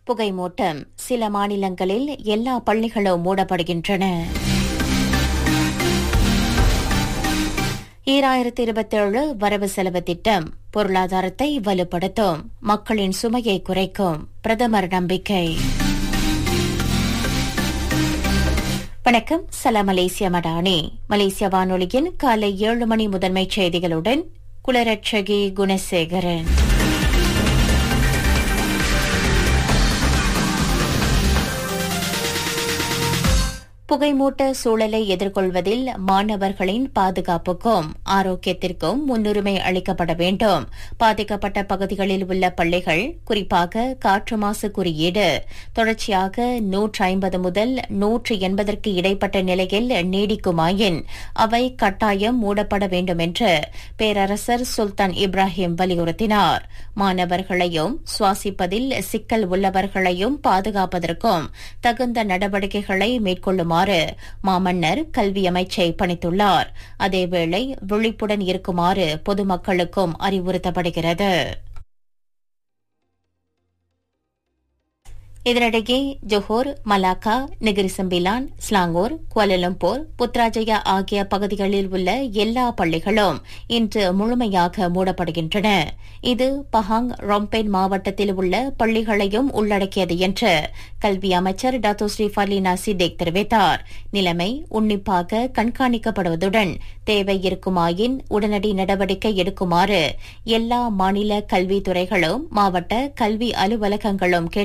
புகைமூட்டம் சில மாநிலங்களில் எல்லா பள்ளிகளும் மூடப்படுகின்றன ஈராயிரத்தி இருபத்தேழு வரவு செலவு திட்டம் பொருளாதாரத்தை வலுப்படுத்தும் மக்களின் சுமையை குறைக்கும் பிரதமர் நம்பிக்கை வணக்கம் சலாம் மலேசிய மடானி மலேசிய வானொலியின் காலை ஏழு மணி முதன்மைச் செய்திகளுடன் குலரட்சகி குணசேகரன் புகைமூட்ட சூழலை எதிர்கொள்வதில் மாணவர்களின் பாதுகாப்புக்கும் ஆரோக்கியத்திற்கும் முன்னுரிமை அளிக்கப்பட வேண்டும் பாதிக்கப்பட்ட பகுதிகளில் உள்ள பள்ளிகள் குறிப்பாக காற்று மாசு குறியீடு தொடர்ச்சியாக நூற்று ஐம்பது முதல் நூற்று எண்பதற்கு இடைப்பட்ட நிலையில் நீடிக்குமாயின் அவை கட்டாயம் மூடப்பட வேண்டும் என்று பேரரசர் சுல்தான் இப்ராஹிம் வலியுறுத்தினார் மாணவர்களையும் சுவாசிப்பதில் சிக்கல் உள்ளவர்களையும் பாதுகாப்பதற்கும் தகுந்த நடவடிக்கைகளை மேற்கொள்ளுமாறு மாமன்னர் கல்வி அமைச்சை பணித்துள்ளார் அதேவேளை விழிப்புடன் இருக்குமாறு பொதுமக்களுக்கும் அறிவுறுத்தப்படுகிறது இதனிடையே Johor Malacca Negeri Sembilan Selangor Kuala Lumpur Putrajaya ஆகிய பகுதிகளில் உள்ள எல்லா பள்ளிகளும் இன்று முழுமையாக மூடப்படுகின்றன இது பஹாங் ரொம்பென் மாவட்டத்தில் உள்ள பள்ளிகளையும் உள்ளடக்கியது என்று கல்வி அமைச்சர் டாத்தோ ஸ்ரீஃபாலினா சிதேக் தெரிவித்தார் நிலைமை உன்னிப்பாக கண்காணிக்கப்படுவதுடன் தேவை இருக்குமாயின் உடனடி நடவடிக்கை எடுக்குமாறு எல்லா மாநில கல்வித்துறைகளும் மாவட்ட கல்வி அலுவலகங்களும்